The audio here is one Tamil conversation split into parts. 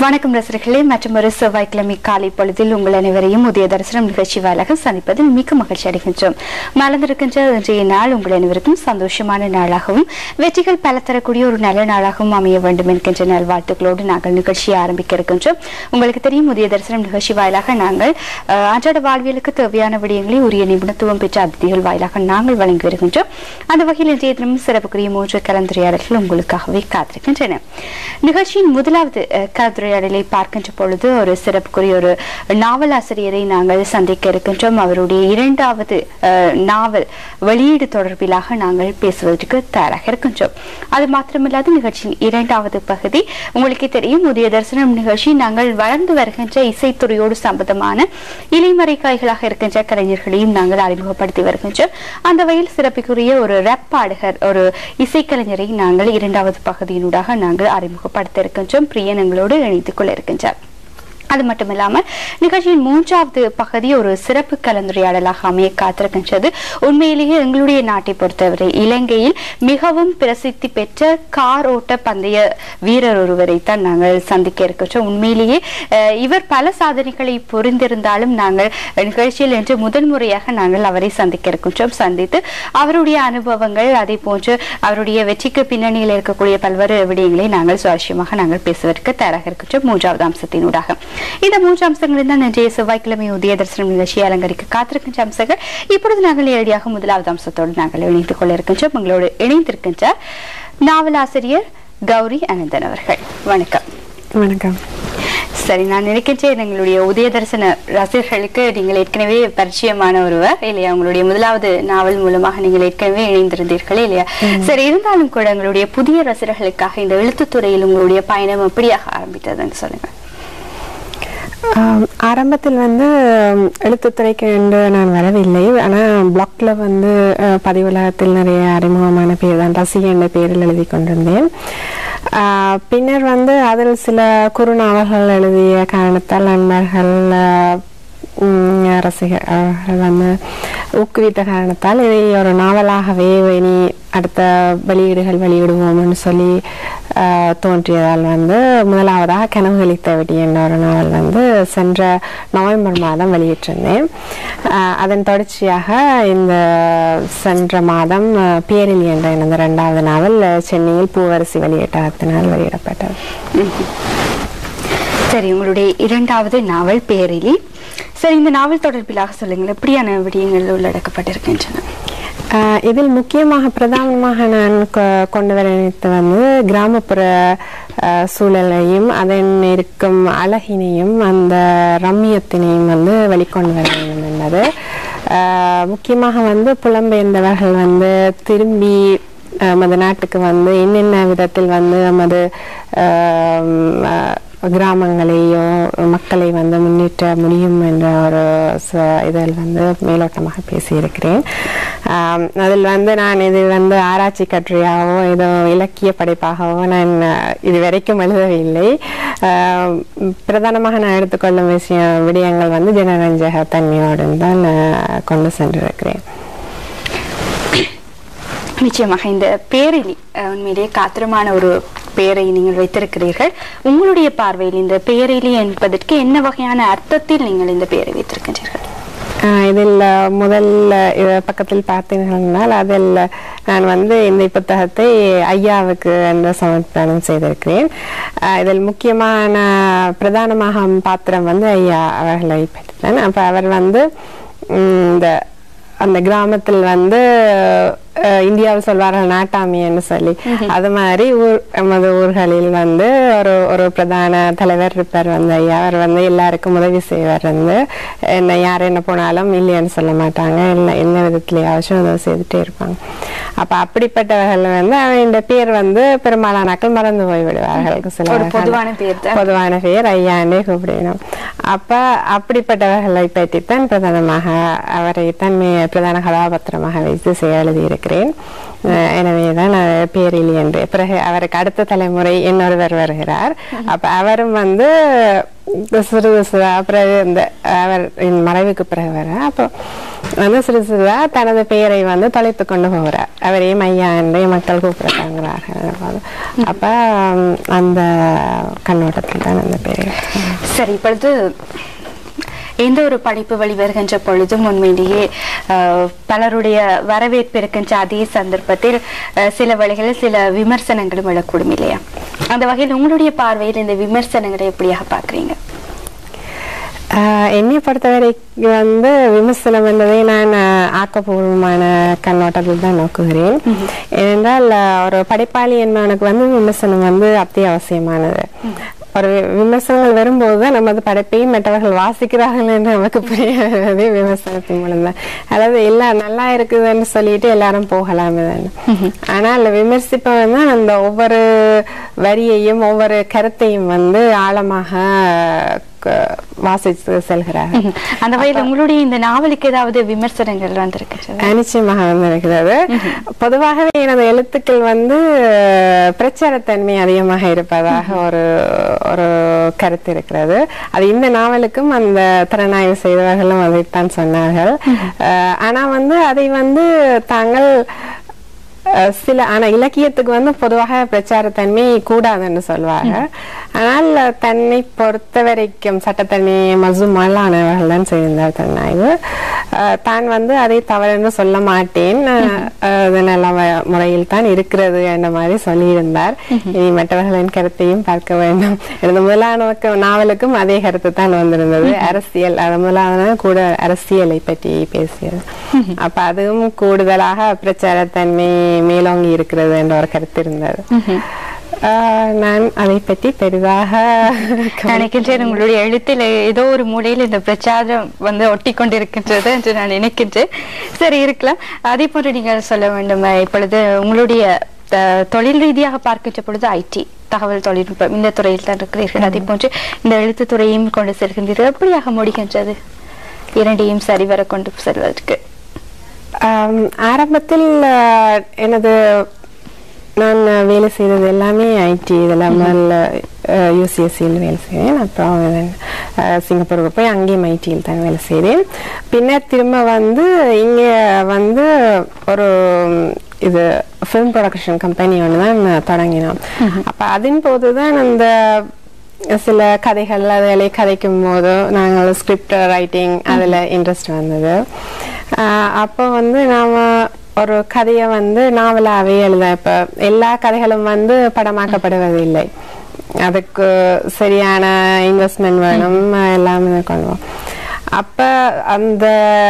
வணக்கம் ரசிகர்களே மற்றும் ஒரு செவ்வாய்க்கிழமை காலை பொழுதில் உங்கள் அனைவரையும் உதய தரிசனம் நிகழ்ச்சி வாயிலாக சந்திப்பதில் மிக்க மகிழ்ச்சி அடைகின்றோம் மலர்ந்திருக்கின்ற இன்றைய நாள் உங்கள் அனைவருக்கும் சந்தோஷமான நாளாகவும் வெற்றிகள் பல தரக்கூடிய ஒரு நல்ல நாளாகவும் அமைய வேண்டும் என்கின்ற நல்வாழ்த்துக்களோடு நாங்கள் நிகழ்ச்சியை ஆரம்பிக்க இருக்கின்றோம் உங்களுக்கு தெரியும் உதய தரிசனம் நிகழ்ச்சி வாயிலாக நாங்கள் அஹ், அன்றாட வாழ்வியலுக்கு தேவையான விடயங்களை உரிய நிபுணத்துவம் பெற்ற அதிதிகள் வாயிலாக நாங்கள் வழங்கி வருகின்றோம் அந்த வகையில் இன்றைய தினம் சிறப்புக்குரிய மூன்று கலந்துரையாடல்கள் உங்களுக்காகவே காத்திருக்கின்றன நிகழ்ச்சியின் முதலாவது அஹ், கலந்துரையாடலை பார்க்கின்ற பொழுது ஒரு சிறப்புக்குரிய ஒரு நாவலாசிரியரை நாங்கள் சந்திக்க இருக்கின்றோம் அவருடைய இரண்டாவது அஹ், நாவல் வெளியீடு தொடர்பிலாக நாங்கள் பேசுவதற்கு தயாராக இருக்கின்றோம் அது மாத்திரமில்லாது நிகழ்ச்சியின் இரண்டாவது பகுதி உங்களுக்கே தெரியும் உதய தரிசனம் நிகழ்ச்சி நாங்கள் வளர்ந்து வருகின்ற இசைத்துறையோடு சம்பந்தமான இலைமறை காய்களாக இருக்கின்ற கலைஞர்களையும் நாங்கள் அறிமுகப்படுத்தி வருகின்றோம் அந்த வகையில் சிறப்புக்குரிய ஒரு ரப் பாடகர் ஒரு இசைக்கலைஞரை நாங்கள் இரண்டாவது பகுதியினூடாக நாங்கள் அறிமுகப்படுத்த இருக்கின்றோம் பிரியன் எங்களோடு இணைத்துக் கொள்ள இருக்கின்றார் அது மட்டுமில்லாமல் நிகழ்ச்சியின் மூன்றாவது பகுதி ஒரு சிறப்பு கலந்துரையாடலாக அமைய காத்திருக்கின்றது உண்மையிலேயே எங்களுடைய நாட்டை பொறுத்தவரை இலங்கையில் மிகவும் பிரசித்தி பெற்ற கார் ஓட்ட பந்தய வீரர் ஒருவரை தான் நாங்கள் சந்திக்க இருக்கின்றோம் உண்மையிலேயே அஹ், இவர் பல சாதனைகளை புரிந்திருந்தாலும் நாங்கள் நிகழ்ச்சியில் இன்று முதல் முறையாக நாங்கள் அவரை சந்திக்க இருக்கின்றோம் சந்தித்து அவருடைய அனுபவங்கள் அதே போன்று அவருடைய வெற்றிக்கு பின்னணியில் இருக்கக்கூடிய பல்வேறு விடயங்களை நாங்கள் சுவாரஸ்யமாக நாங்கள் பேசுவதற்கு தயாராக இருக்கின்றோம் மூன்றாவது அம்சத்தினூடாக இந்த மூன்று அம்சங்களில் தான் இன்றைய செவ்வாய்க்கிழமை உதய தரிசனம் நிகழ்ச்சியை அலங்கரிக்க காத்திருக்கின்ற அம்சங்கள் இப்பொழுது நாங்கள் நேரடியாக முதலாவது அம்சத்தோடு நாங்கள் இணைத்துக் கொள்ள இருக்கின்றோம் உங்களோடு இணைந்திருக்கின்ற நாவலாசிரியர் கௌரி அனந்தன் அவர்கள் வணக்கம் வணக்கம் சரி நான் நினைக்கின்றேன் எங்களுடைய உதய தரிசன ரசிகர்களுக்கு நீங்கள் ஏற்கனவே பரிச்சயமான ஒருவர் இல்லையா உங்களுடைய முதலாவது நாவல் மூலமாக நீங்கள் ஏற்கனவே இணைந்திருந்தீர்கள் இல்லையா சரி இருந்தாலும் கூட உங்களுடைய புதிய ரசிகர்களுக்காக இந்த எழுத்துத்துறையில் உங்களுடைய பயணம் எப்படியாக ஆரம்பித்ததுன்னு சொல்லுங்க ஆம், ஆரம்பத்தில் வந்து ம், எழுத்துத்துறைக்கு என்று நான் வரவில்லை ஆனால் பிளாக்ல வந்து அஹ், பதிவுலகத்தில் நிறைய அறிமுகமான பேர் தான் ரசி என்ற பேரில் எழுதி கொண்டிருந்தேன் ஆஹ், பின்னர் வந்து அதில் சில குறுநாவல்கள் எழுதிய காரணத்தால் நண்பர்கள் ஆஹ், ம், ரசிகர் அவர்கள் வந்து ஊக்குவித்த காரணத்தால் இதை ஒரு நாவலாகவே இனி அடுத்த வெளியீடுகள் வெளியிடுவோம்னு சொல்லி ஆஹ், தோன்றியதால் வந்து முதலாவதாக கனவுகளித்த வெடி என்ற ஒரு நாவல் வந்து சென்ற நவம்பர் மாதம் வெளியிட்டிருந்தேன் ஆஹ், அதன் தொடர்ச்சியாக இந்த சென்ற மாதம் ஆஹ், பேரிலி என்ற எனது இரண்டாவது நாவல் ஆஹ், சென்னையில் பூவரசி வெளியீட்டகத்தினால் வெளியிடப்பட்டது சரி உங்களுடைய இரண்டாவது நாவல் பேரிலி சரி இந்த நாவல் தொடர்பிலாக சொல்லுங்கள் எப்படியான விடயங்கள் உள்ளடக்கப்பட்டிருக்கின்றன ஆஹ் இதில் முக்கியமாக பிரதானமாக நான் கொ- கொண்டு வர நினைத்து வந்து கிராமப்புற ஆஹ், சூழலையும் அதன் இருக்கும் அழகினையும் அந்த ரம்மியத்தினையும் வந்து வெளிக்கொண்டு வர வேண்டும் என்பது ஆஹ், முக்கியமாக வந்து புலம்பெயர்ந்தவர்கள் வந்து திரும்பி ஆஹ், நமது நாட்டுக்கு வந்து என்னென்ன விதத்தில் வந்து நமது ஆஹ், ஆஹ், கிராமங்களையோ மக்களை வந்து முன்னேற்ற முடியும் என்ற ஒரு ச- இதில் வந்து மேலோட்டமாக பேசியிருக்கிறேன் ஆம், அதில் வந்து நான் இது வந்து ஆராய்ச்சி கட்டுரையாகவோ ஏதோ இலக்கிய படைப்பாகவோ நான் அஹ், இதுவரைக்கும் எழுதவில்லை ஆம், பிரதானமாக நான் எடுத்துக்கொள்ளும் விஷயம் விடயங்கள் வந்து ஜனரஞ்சக தன்மையோடு தான் நான் கொண்டு சென்றிருக்கிறேன் நிச்சயமாக இந்த பேரிலி அஹ், உண்மையிலேயே காத்திரமான ஒரு பெயரை நீங்கள் வைத்திருக்கிறீர்கள் உங்களுடைய பார்வையில் இந்த பேரிலி என்பதற்கு என்ன வகையான அர்த்தத்தில் நீங்கள் இந்த பெயரை வைத்திருக்கின்றீர்கள் ஆஹ் இதில் முதல் இது பக்கத்தில் பார்த்தீர்கள் அதில் நான் வந்து இந்த புத்தகத்தை ஐயாவுக்கு என்று சமர்ப்பணம் செய்திருக்கிறேன் ஆஹ் இதில் முக்கியமான பிரதானமாக பாத்திரம் வந்து ஐயா அவர்களை பற்றிதான் அப்போ அவர் வந்து உம், இந்த அந்த கிராமத்தில் வந்து அஹ், இந்தியாவில் சொல்வார்கள் நாட்டாமின்னு சொல்லி அது மாதிரி ஊர் நமது ஊர்களில் வந்து ஒரு ஒரு பிரதான தலைவர் இருப்பார் வந்து ஐயா அவர் வந்து எல்லாருக்கும் உதவி செய்வார் வந்து என்ன யார் என்ன போனாலும் இல்லைன்னு சொல்ல மாட்டாங்க இல்லை என்ன விதத்திலேயாச்சும் உதவி செய்துட்டே இருப்பாங்க அப்ப அப்படிப்பட்டவர்கள் வந்து அவன் இந்த பேர் வந்து பெரும்பாலானாக்கள் மறந்து போய் விடுவார்கள் சில ஒரு பொதுவான பேர் தான். பொதுவான பெயர் ஐயாண்டே கூப்பிடணும் அப்ப அப்படிப்பட்டவர்களை பற்றித்தான் பிரதானமாக அவரை தான் மே- பிரதான கதாபாத்திரமாக வைத்து செய்ய எழுதியிருக்கிறேன் அஹ் எனவேதான் நான் பேரிலி என்று பிறகு அவருக்கு அடுத்த தலைமுறை இன்னொருவர் வருகிறார் அப்ப அவரும் வந்து சிறு சிறு பிறகு இந்த அவர் மறைவுக்கு பிறகு வர அப்போ வந்து சிறு சிறுதா தனது பெயரை வந்து தொலைத்து கொண்டு போகிறார் அவரே மையா என்று மக்கள் கூப்பிடுறாங்கிறார்கள் அப்ப உம், அந்த கண்ணோட்டத்தில் தான் அந்த பெயர் சரி இப்பொழுது எந்த ஒரு படைப்பு வெளிவருகின்ற பொழுதும் உண்மையிலேயே அஹ், பலருடைய வரவேற்பு இருக்கின்ற அதே சந்தர்ப்பத்தில் அஹ், சில வழிகளில் சில விமர்சனங்களும் எழக்கூடும் இல்லையா அந்த வகையில் உங்களுடைய பார்வையில் இந்த விமர்சனங்களை எப்படியாக பார்க்குறீங்க ஆஹ் என்னை பொறுத்தவரைக்கு வந்து விமர்சனம் என்பதை நான் ஆஹ், ஆக்கப்பூர்வமான கண்ணோட்டத்தில் தான் நோக்குகிறேன் ஏனென்றால் ஆஹ், ஒரு படைப்பாளி என்பவனுக்கு வந்து விமர்சனம் வந்து அத்தியாவசியமானது ஒரு விமர்சனங்கள் வரும்போது தான் நமது படைப்பையும் மற்றவர்கள் வாசிக்கிறார்கள் என்று நமக்கு புரிய வருவதே விமர்சனத்தின் மூலம் தான் அதாவது எல்லாம் நல்லா இருக்குதுன்னு சொல்லிட்டு எல்லாரும் போகலாம் ஆனால் விமர்சிப்பவன் தான் அந்த ஒவ்வொரு வரியையும் ஒவ்வொரு கருத்தையும் வந்து ஆழமாக க- வாசித்து செல்கிறார் ம்ஹும். அந்த வகையில் உங்களுடைய இந்த நாவலுக்கு ஏதாவது விமர்சனங்கள் வந்திருக்கின்றது நிச்சயமாக வந்திருக்கிறது பொதுவாகவே எனது எழுத்துக்கள் வந்து பிரச்சாரத்தன்மை அதிகமாக இருப்பதாக ஒரு ஒரு கருத்து இருக்கிறது அது இந்த நாவலுக்கும் அந்த திறனாய்வு செய்தவர்களும் அதைத்தான் சொன்னார்கள் அஹ், ஆனா வந்து அதை வந்து தாங்கள் அஹ், சில ஆனா இலக்கியத்துக்கு வந்து பொதுவாக பிரச்சாரத்தன்மை கூடாதுன்னு சொல்வாங்க ஆனால் தன்னை பொறுத்த வரைக்கும் சட்டத்தன்மை மசுமாலானவர்கள் தான் செய்திருந்தார் தன்னாய்வு அஹ், தான் வந்து அதை தவறுன்னு சொல்ல மாட்டேன் அஹ், அது நல்ல வ- முறையில் தான் இருக்கிறது என்ற மாதிரி சொல்லியிருந்தார் இனி மற்றவர்களின் கருத்தையும் பார்க்க வேண்டும் எனது முதலான நாவலுக்கும் அதே கருத்து தான் வந்திருந்தது அரசியல் அது முதலான கூட அரசியலை பற்றி பேசியது அப்ப அதுவும் கூடுதலாக பிரச்சாரத்தன்மை மேலோங்கி இருக்கிறது என்ற ஒரு கருத்து இருந்தது ஆஹ் நான் அதை பற்றி பெரிதாக நினைக்கின்றேன் உங்களுடைய எழுத்தில் ஏதோ ஒரு மூலையில் இந்த பிரச்சாரம் வந்து ஒட்டி கொண்டிருக்கின்றது என்று நான் நினைக்கின்றேன் சரி இருக்கலாம் அதே போன்று நீங்கள் சொல்ல வேண்டும் அஹ், இப்பொழுது உங்களுடைய அஹ், தொழில் ரீதியாக பார்க்கின்ற பொழுது ஐடி தகவல் தொழில்நுட்பம் இந்த துறையில் தான் இருக்கிறீர்கள் அதே போன்று இந்த எழுத்து துறையும் கொண்டு செல்கின்றீர்கள் எப்படியாக முடிகின்றது இரண்டையும் சரிவர கொண்டு செல்வதற்கு ஆம், ஆரம்பத்தில் ஆஹ், எனது நான் வேலை செய்தது எல்லாமே ஐடி இதெல்லாம் யூசிஎஸ்சியில் வேலை செய்தேன் அப்புறம் then, ஆஹ், சிங்கப்பூருக்கு போய் அங்கேயும் ஐடியில் தான் வேலை செய்தேன் பின்னர் திரும்ப வந்து இங்கே வந்து ஒரு இது ஃபிலிம் ப்ரொடக்ஷன் கம்பெனி ஒன்று தான் தொடங்கினோம் அப்போ அதன் போது தான் அந்த சில கதைகள் அதில் கதைக்கும் போது நாங்கள் ஸ்கிரிப்ட் ரைட்டிங் அதில் இன்ட்ரெஸ்ட் வந்தது ஆஹ் அப்போ வந்து நாம ஒரு கதையை வந்து நாவலாவே எழுத இப்போ எல்லா கதைகளும் வந்து படமாக்கப்படுவதில்லை அதுக்கு சரியான இன்வெஸ்ட்மெண்ட் வேணும் எல்லாமே கொள்வோம் அப்ப அந்த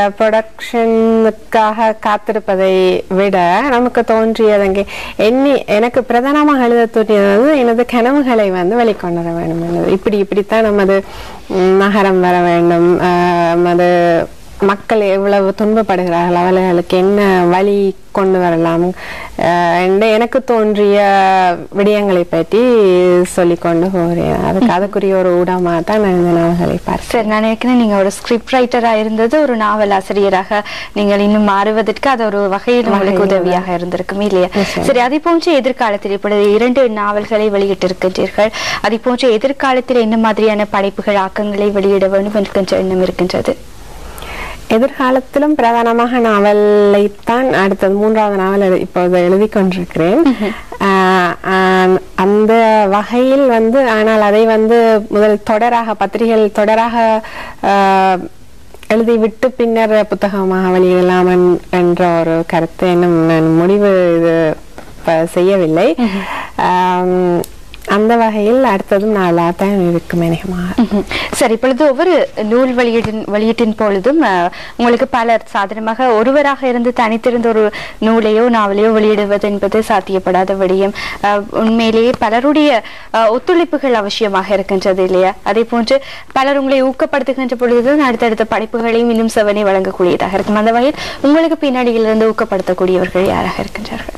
ப்ரொடக்ஷனுக்காக காத்திருப்பதை விட நமக்கு தோன்றியது அங்கே எண்ணி எனக்கு பிரதானமாக எழுத தோன்றியது வந்து எனது கனவுகளை வந்து வெளிக்கொண்டு வர வேண்டும் என்பது இப்படி இப்படித்தான் நமது ம், நகரம் வர வேண்டும் ஆஹ், அது மக்கள் எவ்வளவு துன்பப்படுகிறார்கள் அவர்களுக்கு என்ன வழி கொண்டு வரலாம் ஆஹ், என்று எனக்கு தோன்றிய விடயங்களை பற்றி சொல்லிக் கொண்டு போகிறேன் அதுக்கு அதுக்குரிய ஒரு ஊடகமாக தான் நான் இந்த நாவல்களை பார்த்தேன் சரி நான் நினைக்கிறேன் நீங்க ஒரு ஸ்கிரிப்ட் ரைட்டரா இருந்தது ஒரு நாவல் ஆசிரியராக நீங்கள் இன்னும் மாறுவதற்கு அது ஒரு வகையில் உங்களுக்கு வகையில் உதவியாக இருந்திருக்கும் இல்லையா நிச்சயம். சரி அதை போன்ற எதிர்காலத்தில் இப்பொழுது இரண்டு நாவல்களை வெளியிட்டிருக்கின்றீர்கள் அதை போன்ற எதிர்காலத்தில் என்ன மாதிரியான படைப்புகள் ஆக்கங்களை வெளியிட வேண்டும் என்கின்ற எண்ணம் இருக்கின்றது எதிர்காலத்திலும் பிரதானமாக நாவலைத்தான் அடுத்தது மூன்றாவது நாவல் எழு- இப்போது எழுதி கொண்டிருக்கிறேன் ஆஹ் ஆஹ் அந்த வகையில் வந்து ஆனால் அதை வந்து முதல் தொடராக பத்திரிகைகள் தொடராக ஆஹ், எழுதிவிட்டு பின்னர் புத்தகமாக வெளியிடலாம் என்- என்ற ஒரு கருத்து இன்னும் நான் முடிவு இது ப- செய்யவில்லை ஆம், அந்த வகையில் அடுத்ததும் நாளாக தான் இருக்கும் அநேகமாக ம்ஹும். சரி இப்பொழுது ஒவ்வொரு நூல் வெளியீட்டின் வெளியீட்டின் பொழுதும் அஹ், உங்களுக்கு பலர் சாதாரணமாக ஒருவராக இருந்து தனித்திருந்த ஒரு நூலையோ நாவலையோ வெளியிடுவது என்பது சாத்தியப்படாத விடயம் அஹ், உண்மையிலேயே பலருடைய அஹ், ஒத்துழைப்புகள் அவசியமாக இருக்கின்றது இல்லையா அதே போன்று பலர் உங்களை ஊக்கப்படுத்துகின்ற பொழுதுதான் அடுத்தடுத்த படைப்புகளையும் இன்னும் செவனை வழங்கக்கூடியதாக இருக்கும் அந்த வகையில் உங்களுக்கு பின்னணியிலிருந்து ஊக்கப்படுத்தக்கூடியவர்கள் யாராக இருக்கின்றார்கள்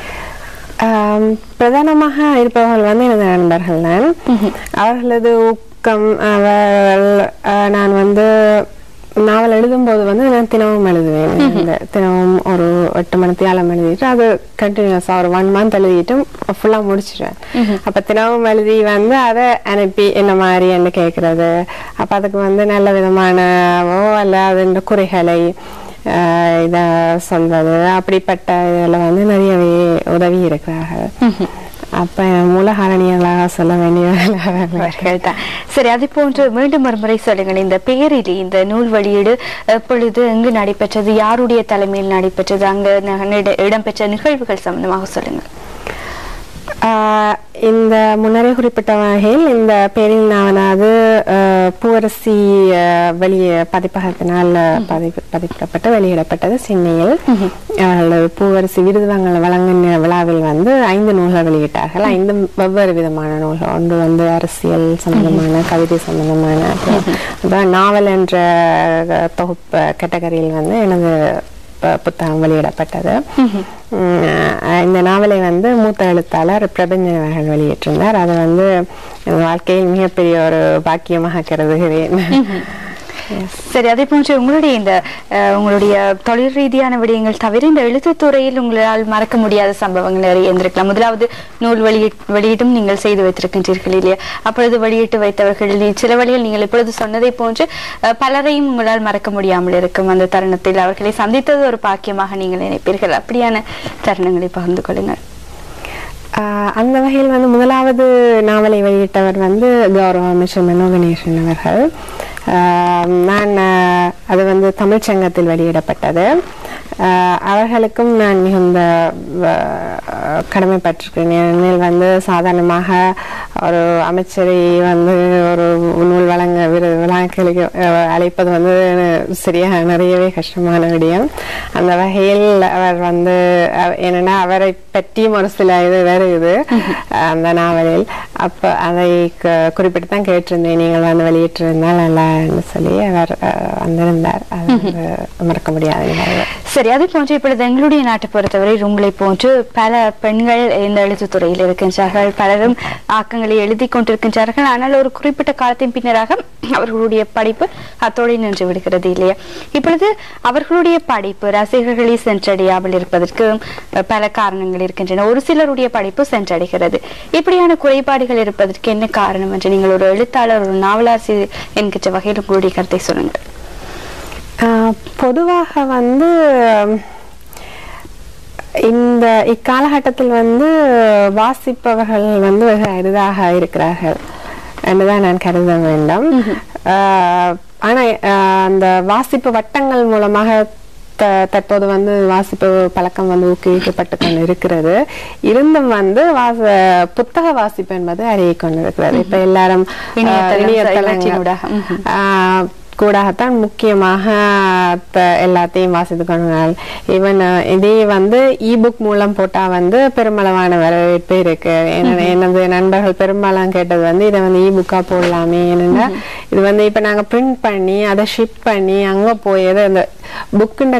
ஆம், பிரதானமாக இருப்பவர்கள் வந்து எனது நண்பர்கள் தான் அவர்களது ஊக்கம் அவர்கள் ஆஹ், நான் வந்து நாவல் எழுதும்போது வந்து நான் தினமும் எழுதுவேன் இந்த தினமும் ஒரு எட்டு மணி தியாலம் எழுதிட்டு அது கண்டினியூஸாக ஒரு ஒன் மந்த் எழுதிட்டு ஃபுல்லாக முடிச்சிடுவேன் அப்போ தினமும் எழுதி வந்து அதை அனுப்பி என்ன மாதிரி என்ன கேட்கறது அப்போ அதுக்கு வந்து நல்ல விதமானவோ அல்ல அதன் குறைகளை ஆஹ் இத சொல்வது அப்படிப்பட்ட இதில் வந்து நிறையவே உதவி இருக்கிறார்கள் அப்ப மூலகாரணியர்களாக சொல்ல வேண்டியவர்கள் அவர்கள் தான் சரி அது போன்று மீண்டும் ஒரு முறை சொல்லுங்கள் இந்த பேரிலி இந்த நூல் வெளியீடு எப்பொழுது எங்கு நடைபெற்றது யாருடைய தலைமையில் நடைபெற்றது அங்கு ந- இடம்பெற்ற நிகழ்வுகள் சம்பந்தமாக சொல்லுங்கள் ஆஹ் இந்த முன்னரே குறிப்பிட்ட வகையில் இந்த பேரில் நாவனாவது ஆஹ் பூவரசி ஆஹ் வெளிய பதிப்பகத்தினால் பதிப்பு பதிப்பிடப்பட்டு வெளியிடப்பட்டது சென்னையில் அவர்கள் பூவரசி விருது வழங்க வழங்கின விழாவில் வந்து ஐந்து நூல்கள் வெளியிட்டார்கள் ஐந்து வெவ்வேறு விதமான நூல்கள் ஒன்று வந்து அரசியல் சம்பந்தமான கவிதை சம்பந்தமான அப்புறம் அப்புறம் நாவல் என்ற தொகுப்பு கேட்டகரியில் வந்து எனது ப- புத்தகம் வெளியிடப்பட்டது உம், அஹ் இந்த நாவலை வந்து மூத்த எழுத்தாளர் பிரபஞ்சன் அவர்கள் வெளியிட்டிருந்தார் அது வந்து என் வாழ்க்கையில் மிகப்பெரிய ஒரு பாக்கியமாக கருதுகிறேன் சரி அதே போன்று உங்களுடைய இந்த அஹ், உங்களுடைய தொழில் ரீதியான விடயங்கள் தவிர இந்த எழுத்துத் துறையில் உங்களால் மறக்க முடியாத சம்பவங்கள் நிறைய இருந்திருக்கலாம் முதலாவது நூல் வெளியீட் வெளியீட்டும் நீங்கள் செய்து வைத்திருக்கின்றீர்கள் இல்லையா அப்பொழுது வெளியிட்டு வைத்தவர்கள் நீ- சில வழியில் நீங்கள் இப்பொழுது சொன்னதை போன்று அஹ், பலரையும் உங்களால் மறக்க முடியாமல் இருக்கும் அந்த தருணத்தில் அவர்களை சந்தித்தது ஒரு பாக்கியமாக நீங்கள் நினைப்பீர்கள் அப்படியான தருணங்களை பகிர்ந்து கொள்ளுங்கள் ஆஹ் அந்த வகையில் வந்து முதலாவது நாவலை வெளியிட்டவர் வந்து கௌரவ அமைச்சர் மனோ கணேசன் அவர்கள் ஆஹ் நான் ஆஹ் அது வந்து தமிழ்ச் சங்கத்தில் வெளியிடப்பட்டது ஆஹ் அவர்களுக்கும் நான் மிகுந்த ஆஹ் கடமைப்பட்டிருக்கிறேன் ஏனெனில் வந்து சாதாரணமாக ஒரு அமைச்சரை வந்து ஒரு நூல் வழங்க விரு விழாக்களுக்கு அஹ், அழைப்பது வந்து சரியாக நிறையவே கஷ்டமான விடயம் அந்த வகையில் அவர் வந்து அஹ், என்னன்னா அவரை பற்றியும் ஒரு சில இது வருது அந்த நாவலில் அப்ப அதை க- குறிப்பிட்டு தான் கேட்டிருந்தேன் நீங்கள் வந்து வெளியிட்டிருந்தால் நல்லான்னு சொல்லி அவர் அஹ், வந்திருந்தார் அது வந்து மறக்க முடியாத நிகழ்வு சரி அதே போன்று இப்பொழுது எங்களுடைய நாட்டை பொறுத்தவரை உங்களை போன்று பல பெண்கள் இந்த எழுத்துத்துறையில் இருக்கின்றார்கள் பலரும் ஆக்கங்களை எழுதி கொண்டிருக்கின்றார்கள் ஆனால் ஒரு குறிப்பிட்ட காலத்தின் பின்னராக அவர்களுடைய படிப்பு அத்தோடு நின்று விடுகிறது இல்லையா இப்பொழுது அவர்களுடைய படிப்பு ரசிகர்களை சென்றடையாமல் இருப்பதற்கு அஹ், பல காரணங்கள் இருக்கின்றன ஒரு சிலருடைய படிப்பு சென்றடைகிறது இப்படியான குறைபாடுகள் இருப்பதற்கு என்ன காரணம் என்று நீங்கள் ஒரு எழுத்தாளர் ஒரு நாவலாசிரியர் என்கின்ற வகையில் உங்களுடைய கருத்தை சொல்லுங்கள் ஆஹ் பொதுவாக வந்து இந்த இக்காலகட்டத்தில் வந்து வாசிப்பவர்கள் வந்து வெகு அரிதாக இருக்கிறார்கள் என்றுதான் நான் கருத வேண்டும் ஆஹ் ஆனா ஆஹ் அந்த வாசிப்பு வட்டங்கள் மூலமாக த- தற்போது வந்து வாசிப்பு பழக்கம் வந்து ஊக்குவிக்கப்பட்டு கொண்டு இருக்கிறது இருந்தும் வந்து வாச புத்தக வாசிப்பு என்பது அருகி கொண்டிருக்கிறது இப்ப எல்லாரும் ஆஹ், இணையதளம், இணையதளங்கள், இலக்கியனூடாக. ம்ஹும். ஆஹ், கூடாகத்தான் முக்கியமாக த- எல்லாத்தையும் வாசித்து கொண்டால் ஈவன் இதே வந்து இபுக் மூலம் போட்டா வந்து பெருமளவான வரவேற்பு இருக்கு என்ன- எனது நண்பர்கள் பெரும்பாலும் கேட்டது வந்து இதை வந்து இபுக்கா போடலாமே ஏன்னா இது வந்து இப்ப நாங்க பிரிண்ட் பண்ணி அதை ஷிப் பண்ணி அங்க போய் அது அந்த புக்குண்ட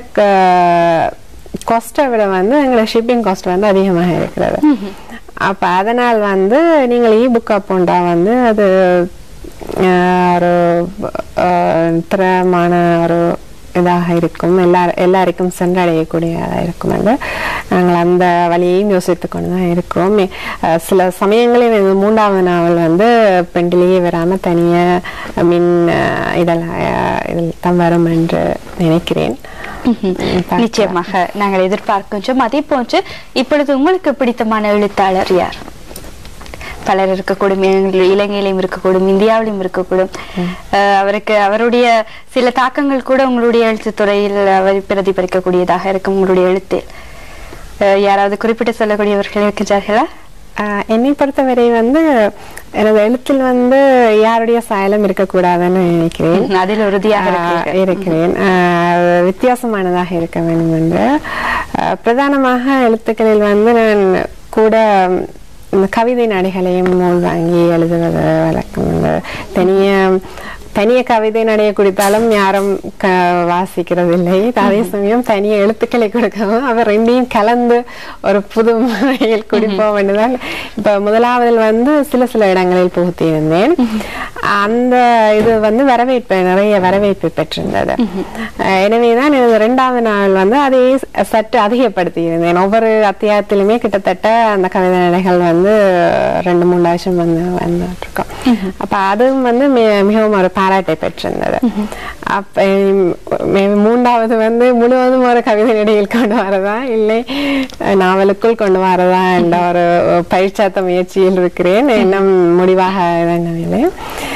காஸ்ட்டை விட வந்து எங்களோட ஷிப்பிங் காஸ்ட் வந்து அதிகமாக இருக்கிறது அப்ப அதனால் வந்து நீங்கள் இ புக்கா போண்டா வந்து அது ஆஹ், ஒரு ஆஹ், திறமான ஒரு இதாக இருக்கும் எல்லா எல்லாருக்கும் சென்றடையக்கூடியதாக இருக்கும் என்று நாங்கள் அந்த வழியையும் யோசித்து கொண்டு தான் இருக்கிறோம் ஆஹ், சில சமயங்களில் இந்த மூன்றாவது நாவல் வந்து பெண்டிலேயே வராமல் தனியாக மின் ஆஹ், இதெல்லாம் ஆஹ், இதில் தான் வரும் என்று நினைக்கிறேன் பார்க்கலாம். நிச்சயமாக நாங்கள் எதிர்பார்க்கின்றோம் அதே போன்று இப்பொழுது உங்களுக்கு பிடித்தமான எழுத்தாளர் யார் பலர் இருக்கக்கூடும் எங்கள் இலங்கையிலும் இருக்கக்கூடும் இந்தியாவிலும் இருக்கக்கூடும் அஹ் அவருக்கு அவருடைய சில தாக்கங்கள் கூட உங்களுடைய எழுத்துத் துறையில் அவர் பிரதிபலிக்கக்கூடியதாக இருக்கும் உங்களுடைய எழுத்தில் அஹ் யாராவது குறிப்பிட்டு சொல்லக்கூடியவர்கள் இருக்கின்றார்களா ஆஹ் என்னை பொறுத்தவரை வந்து எனது எழுத்தில் வந்து யாருடைய சாயலும் இருக்கக்கூடாதுன்னு நினைக்கிறேன் அதில் உறுதியாக ஆஹ் இருக்கிறீர்கள். இருக்கிறேன் ஆஹ் வித்தியாசமானதாக இருக்க வேண்டும் என்று ஆஹ் பிரதானமாக எழுத்துக்களில் வந்து நான் கூட இந்த கவிதை நடைகளையும் நூல் வாங்கி எழுதுவது வழக்கம் உண்டு தனிய தனிய கவிதை நடைய குடித்தாலும் யாரும் க வாசிக்கிறது இல்லை அதே சமயம் தனிய எழுத்துக்களை கொடுக்கவும் அவர் ரெண்டையும் கலந்து ஒரு புது முறையில் குடிப்போம் என்றுதான் இப்ப முதலாவதில் வந்து சில சில இடங்களில் புகுத்தி இருந்தேன் அந்த இது வந்து வரவேற்பு நிறைய வரவேற்பு பெற்றிருந்தது அஹ் எனவேதான் இது ரெண்டாவது நாள் வந்து அதை சற்று அதிகப்படுத்தி இருந்தேன் ஒவ்வொரு அத்தியாயத்திலுமே கிட்டத்தட்ட அந்த கவிதை நடைகள் வந்து ரெண்டு மூணு வருஷம் வந்து வந்துட்டு இருக்கோம் அப்ப அதுவும் வந்து மி- மிகவும் ஒரு பாராட்டை பெற்றிருந்தது அப்ப மே- மூன்றாவது வந்து முழுவதும் ஒரு கவிதை நடையில் கொண்டு வரதா இல்லை அஹ் நாவலுக்குள் கொண்டு வரதா என்ற ஒரு பயிற்சாத்த முயற்சியில் இருக்கிறேன் இன்னும் முடிவாக இறங்கவில்லை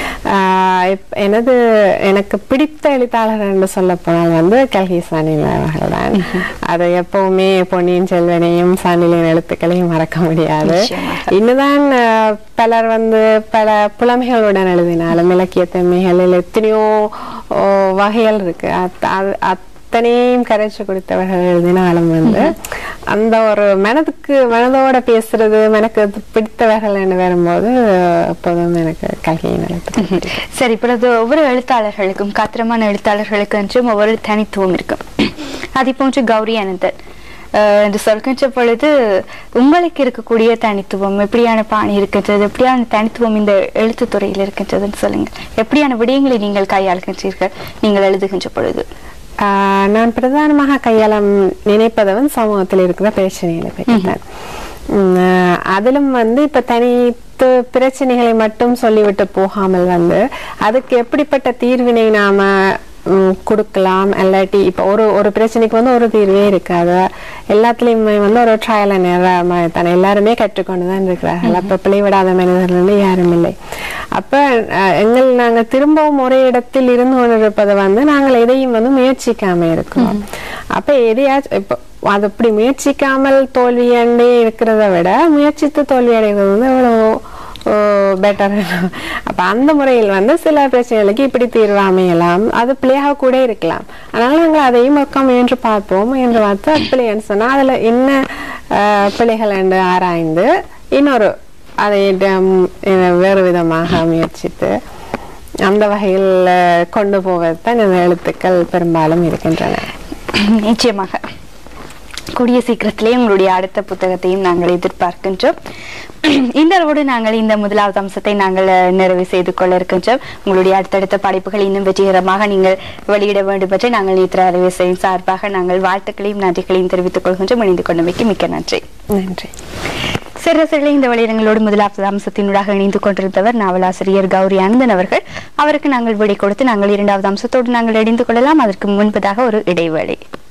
ஆஹ் இப்ப எனது எனக்கு பிடித்த எழுத்தாளர் என்று சொல்ல போனால் வந்து கல்கி சானில் அவர்கள் தான் அது எப்பவுமே பொன்னியின் செல்வனையும் சானிலின் எழுத்துக்களையும் மறக்க முடியாது நிச்சயமாக. இன்னுதான் ஆஹ், பலர் வந்து பல புலமைகளுடன் எழுதினாலும் இலக்கியத்தன்மைகளில் எத்தனையோ ஓ, வகைகள் இருக்கு அத்- அது- அத்தனையும் கரைச்சு கொடுத்தவர்கள் எழுதினாலும் வந்து அந்த ஒரு மனதுக்கு மனதோட பேசுறது எனக்கு அது பிடித்தவர்கள் என்று வரும்போது எப்போதும் எனக்கு கல்கியின் எழுத்து சரி இப்பொழுது ஒவ்வொரு எழுத்தாளர்களுக்கும் காத்திரமான எழுத்தாளர்களுக்கு என்றும் ஒவ்வொரு தனித்துவம் இருக்கும் அதை போன்று கௌரி அனந்தன் அஹ், என்று சொல்கின்ற பொழுது உங்களுக்கு இருக்கக்கூடிய தனித்துவம் எப்படியான பாணி இருக்கின்றது எப்படியான தனித்துவம் இந்த எழுத்துத் துறையில் இருக்கின்றதுன்னு சொல்லுங்க எப்படியான விடயங்களை நீங்கள் கையாளுகின்றீர்கள் நீங்கள் எழுதுகின்ற பொழுது ஆஹ் நான் பிரதானமாக கையாளம் நினைப்பது வந்து சமூகத்தில் இருக்கிற பிரச்சனைகளை பற்றி தான் உம், ஆஹ் அதிலும் வந்து இப்ப தனித்து பிரச்சனைகளை மட்டும் சொல்லிவிட்டு போகாமல் வந்து அதுக்கு எப்படிப்பட்ட தீர்வினை நாம உம், கொடுக்கலாம் இல்லாட்டி இப்ப ஒரு ஒரு பிரச்சனைக்கு வந்து ஒரு தீர்வே இருக்காது எல்லாத்துலயுமே வந்து ஒரு ட்ரையல் நேரமாக தானே எல்லாருமே கற்றுக்கொண்டு தான் இருக்கிறார்கள் அப்ப பிழைவிடாத மனிதர்கள் யாரும் இல்லை அப்ப அஹ், எங்கள் நாங்க திரும்பவும் ஒரே இடத்தில் இருந்து கொண்டிருப்பதை வந்து நாங்கள் எதையும் வந்து முயற்சிக்காம இருக்கிறோம் அப்ப எதையாச்சும் இப்போ அது அப்படி முயற்சிக்காமல் தோல்வியண்டே இருக்கிறத விட முயற்சித்து தோல்வி அடைவது வந்து எவ்வளவோ பெட்டர் அப்ப அந்த முறையில் வந்து சில பிரச்சனைகளுக்கு இப்படி தீர்வு அமையலாம் அது பிள்ளையாக கூட இருக்கலாம் அதனால நாங்கள் அதையும் ஒக்க முயன்று பார்ப்போம் முயன்று பார்த்து அது பிள்ளைன்னு சொன்னா அதுல என்ன அஹ், பிழைகள் என்று ஆராய்ந்து இன்னொரு அதை டம்- அஹ், வேறு விதமாக முயற்சித்து அந்த வகையில் அஹ், கொண்டு போவதுதான் இந்த எழுத்துக்கள் பெரும்பாலும் இருக்கின்றன நிச்சயமாக கூடிய சீக்கிரத்திலே உங்களுடைய அடுத்த புத்தகத்தையும் நாங்கள் எதிர்பார்க்கின்றோம் இந்த அளவோடு நாங்கள் இந்த முதலாவது அம்சத்தை நாங்கள் அஹ், நிறைவு செய்து கொள்ள இருக்கின்றோம் உங்களுடைய அடுத்தடுத்த படைப்புகள் இன்னும் வெற்றிகரமாக நீங்கள் வெளியிட வேண்டும் என்று நாங்கள் நேற்று அறிவிசையின் சார்பாக நாங்கள் வாழ்த்துக்களையும் நன்றிகளையும் தெரிவித்துக் கொள்கின்றோம் இணைந்து கொண்டமைக்கு மிக்க நன்றி நன்றி சிறசிகளை இந்த வழியிடங்களோடு முதலாவது அம்சத்தினூடாக இணைந்து கொண்டிருந்தவர் நாவலாசிரியர் கௌரி ஆனந்தன் அவர்கள் அவருக்கு நாங்கள் விடை கொடுத்து நாங்கள் இரண்டாவது அம்சத்தோடு நாங்கள் இணைந்து கொள்ளலாம் அதற்கு முன்பதாக ஒரு இடைவேளை